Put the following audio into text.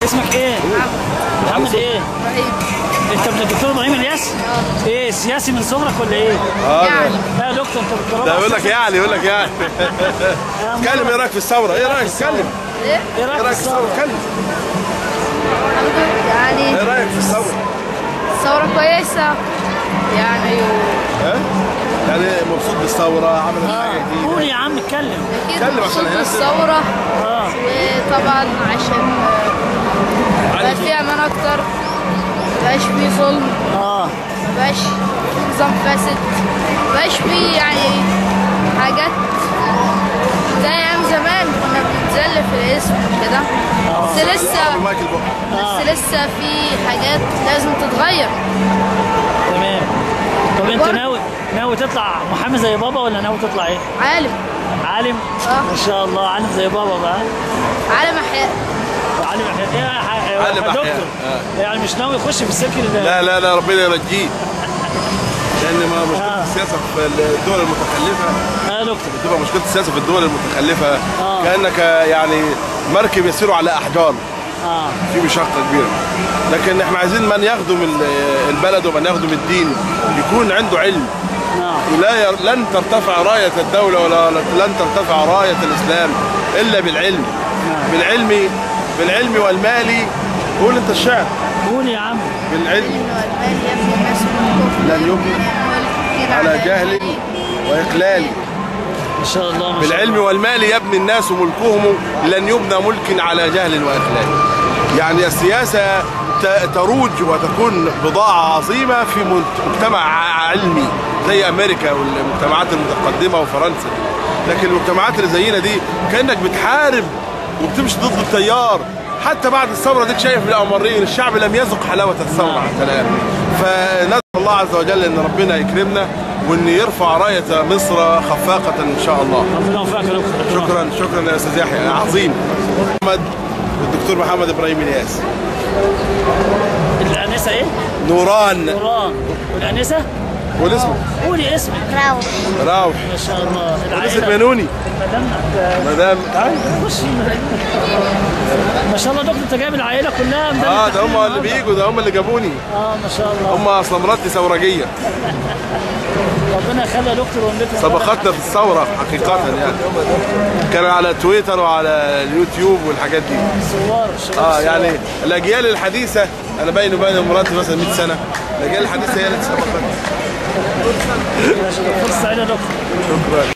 اسمك ايه؟ محمد ايه؟ انت ابن الدكتور ابراهيم الياس؟ ايه سياسي من صغرك ولا ايه؟ اه يعني لا يا دكتور انت بتقرب ده يقول لك يعني يقول لك يعني اتكلم ايه رايك في الثوره؟ ايه رايك؟ اتكلم ايه ايه ايه رايك رايك في في الثوره؟ الثوره؟ اتكلم يعني ايه رايك في الثوره؟ ثورة كويسة يعني و... ها؟ يعني مبسوط بالثوره عملت حاجه قول جديده يا عم اتكلم اكيد اتكلم عشان مبسوط الناس- بالثورة اه وطبعا عشان بقى في امان اكتر مبقاش في ظلم اه مبقاش في نظام فاسد مبقاش في يعني حاجات زي ايام زمان كنا بنتذل في الاسم كده بس لسه مايكل بوك بس لسه في حاجات لازم تتغير تمام طب انت برضه. ناوي ناوي تطلع محامي زي بابا ولا ناوي تطلع ايه؟ عالم عالم؟ اه. ما شاء الله عالم زي بابا بقى عالم احياء عالم احياء ايه يا ح- يا عالم أحياء. دكتور يعني مش ناوي يخش في السلك ال- لا لا لا ربنا ينجيه لان ما مشكله آه. السياسه في الدول المتخلفه اه يا دكتور بتبقى مشكله السياسه في الدول المتخلفه آه. كانك يعني مركب يسير على احجار اه في مشقه كبيره لكن احنا عايزين من يخدم ال- البلد ومن يخدم الدين يكون عنده علم اه لا ير... لن ترتفع رايه الدوله ولا لن ترتفع رايه الاسلام الا بالعلم بالعلم بالعلم والمال قول انت الشعر قول يا عم بالعلم والمال يبني الناس من لن يبنى على جهل واقلال ما شاء الله ما شاء بالعلم الله. والمال يبني الناس ملكهم لن يبنى ملك على جهل واخلال يعني السياسه ت- تروج وتكون بضاعه عظيمه في مجت- مجتمع علمي زي امريكا والمجتمعات المتقدمه وفرنسا لكن المجتمعات اللي زينا دي كانك بتحارب وبتمشي ضد التيار حتى بعد الثوره ديك شايف الامرين الشعب لم يذق حلاوه الثوره حتى الان فندعو الله عز وجل ان ربنا يكرمنا وان يرفع رايه مصر خفاقه ان شاء الله ربنا يوفقك يا دكتور شكرا شكرا يا استاذ يحيى عظيم محمد الدكتور محمد ابراهيم الياس الانسه ايه؟ نوران نوران والانسه؟ قول اسمه قولي اسمك راوح راوح ما شاء الله قول اسم العائله بنوني مدام مدام تعالي خشي ما شاء الله دكتور انت جايب العائله كلها مدام اه ده هم التحرير اللي النهاردة. بيجوا ده هم اللي جابوني اه ما شاء الله هم اصلا مراتي ثورجيه ربنا يخلي يا دكتور ونبقى سبقتنا في الثوره حقيقه يعني كانوا على تويتر وعلى اليوتيوب والحاجات دي صور شباب اه صور. يعني الاجيال الحديثه انا بيني وبين مراتي مثلا 100 سنه الاجيال الحديثه هي اللي سبقتنا ماشي دكتور سعيد يا دكتور شكرا